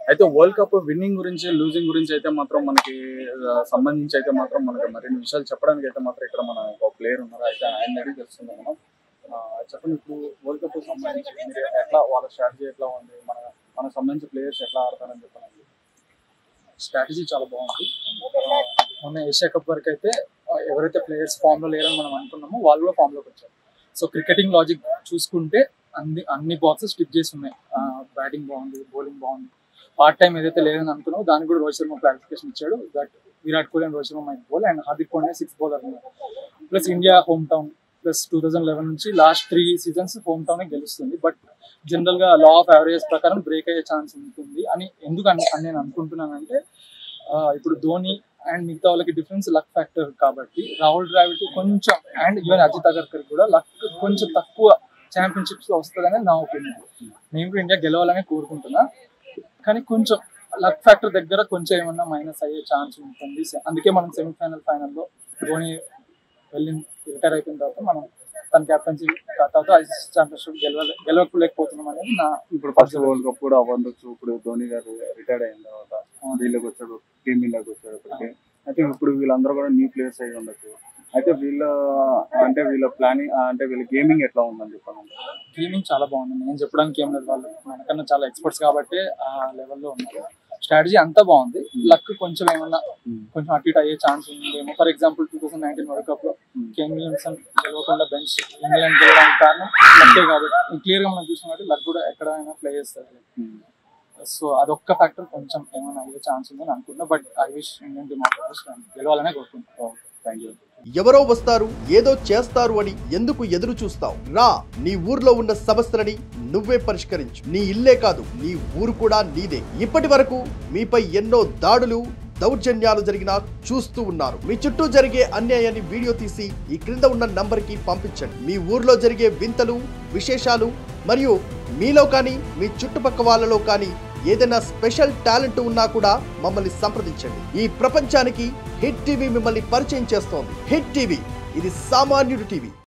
అయితే world cup winning గురించి losing గురించి అయితే మాత్రం మనకి ఆ, సంబంధించి అయితే మాత్రం మనకి మరిన్ని విషయాలు చెప్పడానికి అయితే మాత్రం ఇక్కడ మన ఒక ప్లేయర్ ఉన్నారు అయితే ఆయన అడిగి తెలుస్తుంది మనం ఆ, చెప్పండి ఇప్పుడు వరల్డ్ కప్ సంబంధించి మీరు ఎట్లా వాళ్ళ స్ట్రాటజీ ఎట్లా ఉంది మన మనకు సంబంధించి ప్లేయర్స్ ఎట్లా ఆడతారని చెప్పండి స్ట్రాటజీ చాలా బాగుంది ఆ, మొన్న ఏషియా కప్ వరకు అయితే ఆ, ఎవరైతే ప్లేయర్స్ ఫామ్ లో లేరని మనం అనుకున్నామో వాళ్ళు కూడా ఫామ్ లోకి వచ్చారు సో క్రికెటింగ్ లాజిక్ చూసుకుంటే అన్ని అన్ని బాక్సెస్ స్టిక్ చేసి ఉన్నాయి బ్యాటింగ్ బాగుంది బౌలింగ్ బాగుంది పార్ట్ టైం ఏదైతే లేదని అనుకున్నామో దానికి కూడా రోహిత్ శర్మ క్లారిఫికేషన్ ఇచ్చాడు that Virat Kohli and Rohit Sharma mike bowl and Hardik Pandya six bowler plus India home town plus two thousand eleven నుంచి last three seasons home town గెలుస్తుంది బట్ జనరల్ గా లా ఆఫ్ యావరేజ్ ప్రకారం బ్రేక్ అయ్యే ఛాన్స్ ఉంటుంది అని ఎందుకు అని అని నేను అనుకుంటున్నానంటే ఆ, ఇప్పుడు ధోని అండ్ మిగతా వాళ్ళకి డిఫరెన్స్ లక్ ఫ్యాక్టర్ కాబట్టి రాహుల్ ద్రావిడ్ కొంచెం అండ్ ఈవెన్ అజిత్ అగర్కర్ కూడా లక్ కొంచెం తక్కువ ఛాంపియన్షిప్స్ లో వస్తుందని నా ఒపీనియన్ నేను కూడా ఇండియా గెలవాలని కోరుకుంటున్నా కానీ కొంచెం లక్ ఫ్యాక్టర్ దగ్గర కొంచెం ఏమన్నా మైనస్ అయ్యే ఛాన్స్ ఉంటుంది అందుకే మనం సెమీఫైనల్ ఫైనల్లో ధోని వెళ్ళి రిటైర్ అయిపోయిన తర్వాత మనం తన కెప్టెన్సీ తర్వాత ఐసీసీ ఛాంపియన్షిప్ గెలవ గెలవలేకపోతున్నాం అనేది నా ఇప్పుడు ఫస్ట్ వరల్డ్ కప్ కూడా అవ్వచ్చు ఇప్పుడు ధోని గారు రిటైర్డ్ అయిన తర్వాత వీళ్ళకి వచ్చాడు టీమ్ ఇండియాకి వచ్చాడు ఇప్పటికి అయితే ఇప్పుడు వీళ్ళందరూ కూడా న్యూ ప్లేయర్స్ అయి ఉండొచ్చు అయితే వీళ్ళ అంటే వీళ్ళ ప్లానింగ్ అంటే వీళ్ళ గేమింగ్ ఎట్లా ఉందని చెప్పండి గేమింగ్ చాలా బాగుంది నేను చెప్పడానికి ఏం లేదు వాళ్ళు మనకన్నా చాలా ఎక్స్పర్ట్స్ కాబట్టి ఆ లెవెల్లో ఉన్నారు స్ట్రాటజీ అంతా బాగుంది లక్ కొంచెం ఏమన్నా కొంచెం అటు ఇటు అయ్యే ఛాన్స్ ఉందేమో for example two thousand nineteen world cup లో కేన్ విలియమ్సన్ గెలవకుండా బెంచ్ ఇంగ్లాండ్ గెలవడానికి కారణం లక్కే కాబట్టి క్లియర్ గా మనం చూసాం కాబట్టి లక్ కూడా ఎక్కడైనా ప్లే చేస్తారు సో అదొక్క ఫ్యాక్టర్ కొంచెం ఏమైనా అయ్యే ఛాన్స్ ఉందని అనుకుంటున్నా but I wish Indian team గెలవాలనే కోరుకుంటున్నాను థ్యాంక్ యూ ఎవరో వస్తారు ఏదో చేస్తారు అని ఎందుకు ఎదురు చూస్తావు రా నీ ఊర్లో ఉన్న సమస్యలని నువ్వే పరిష్కరించు నీ ఇల్లే కాదు నీ ఊరు కూడా నీదే ఇప్పటి వరకు మీపై ఎన్నో దాడులు దౌర్జన్యాలు జరిగినా చూస్తూ ఉన్నారు మీ చుట్టూ జరిగే అన్యాయాన్ని వీడియో తీసి ఈ క్రింద ఉన్న నంబర్కి పంపించండి మీ ఊర్లో జరిగే వింతలు విశేషాలు మరియు మీలో కానీ మీ చుట్టుపక్క వాళ్ళలో కానీ ఏదైనా స్పెషల్ టాలెంట్ ఉన్నా కూడా మమ్మల్ని సంప్రదించండి ఈ ప్రపంచానికి హిట్ టీవీ మిమ్మల్ని పరిచయం చేస్తోంది హిట్ టీవీ ఇది సామాన్యుడి టీవీ